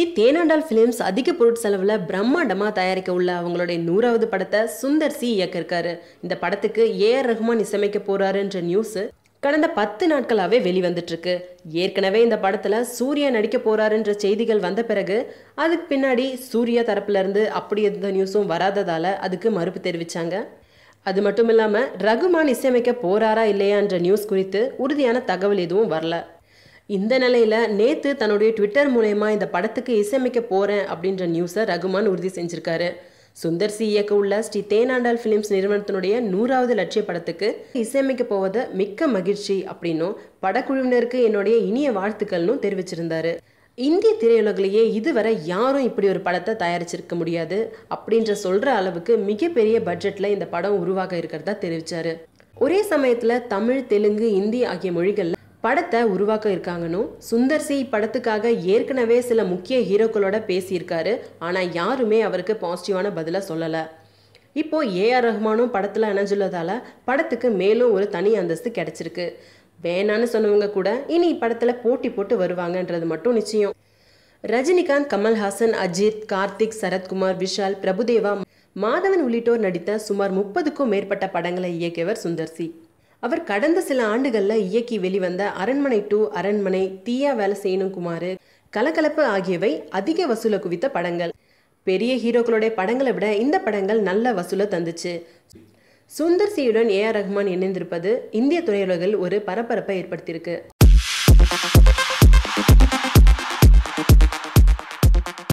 தேனாண்டால் films அதிக பொருட்செலவில் பிரம்மாண்டமாக தயாரிக்க உள்ள அவங்களுடைய நூறாவது படத்தை சுந்தர் சி இயக்க இருக்காரு இந்த படத்துக்கு ஏஆர் ரஹ்மான் இசையமைக்க போறாருன்ற நியூஸ் கடந்த பத்து நாட்களாகவே வெளிவந்துட்டு இருக்கு ஏற்கனவே இந்த படத்தில் சூர்யா நடிக்க போறாருன்ற செய்திகள் வந்த பிறகு அதுக்கு பின்னாடி சூர்யா தரப்புல இருந்து அப்படி எந்த நியூஸும் வராததால அதுக்கு மறுப்பு தெரிவிச்சாங்க அது மட்டும் இல்லாமல் ரகுமான் இசையமைக்க போறாரா இல்லையான்ற நியூஸ் குறித்து உறுதியான தகவல் எதுவும் வரல இந்த நிலையில நேத்து தன்னுடைய ட்விட்டர் மூலயமா இந்த படத்துக்கு இசையமைக்க போறேன் அப்படின்ற நியூஸை ரகுமான் உறுதி செஞ்சிருக்காரு சுந்தர் சி இயக்க உள்ள ஸ்ரீ தேனாண்டால் ஃபிலிம்ஸ் நிறுவனத்தினுடைய நூறாவது லட்சிய படத்துக்கு இசையமைக்க போவது மிக்க மகிழ்ச்சி அப்படின்னும் படக்குழுவினருக்கு என்னுடைய இனிய வாழ்த்துக்கள்னும் தெரிவிச்சிருந்தாரு இந்திய திரையுலகிலேயே இதுவரை யாரும் இப்படி ஒரு படத்தை தயாரிச்சிருக்க முடியாது அப்படின்ற சொல்ற அளவுக்கு மிகப்பெரிய பட்ஜெட்ல இந்த படம் உருவாக இருக்கிறதா தெரிவிச்சாரு ஒரே சமயத்துல தமிழ் தெலுங்கு இந்தி ஆகிய மொழிகள்ல படத்தை உருவாக்க இருக்காங்கன்னு சுந்தர் சி படத்துக்காக ஏற்கனவே சில முக்கிய ஹீரோக்களோட பேசியிருக்காரு ஆனா யாருமே அவருக்கு பாசிட்டிவான பதில சொல்லல இப்போ ஏஆர் ரஹ்மானும் படத்துல இணைஞ்சுள்ளதால படத்துக்கு மேலும் ஒரு தனி அந்தஸ்து கிடைச்சிருக்கு வேணான்னு சொன்னவங்க கூட இனி படத்துல போட்டி போட்டு வருவாங்கன்றது மட்டும் நிச்சயம் ரஜினிகாந்த் கமல்ஹாசன் அஜித் கார்த்திக் சரத்குமார் விஷால் பிரபுதேவா மாதவன் உள்ளிட்டோர் நடித்த சுமார் முப்பதுக்கும் மேற்பட்ட படங்களை இயக்கியவர் சுந்தர் சி அவர் கடந்த சில ஆண்டுகள்ல இயக்கி வெளிவந்த அரண்மனை டூ அரண்மனை தீயா வேலை செய்யணும் குமார் கலகலப்பு ஆகியவை அதிக வசூலை குவித்த படங்கள் பெரிய ஹீரோக்களுடைய படங்களை விட இந்த படங்கள் நல்ல வசூலை தந்துச்சு சுந்தர் சியுடன் ஏ ஆர் ரஹ்மான் இணைந்திருப்பது இந்திய திரையுலகில் ஒரு பரபரப்பை ஏற்படுத்தியிருக்கு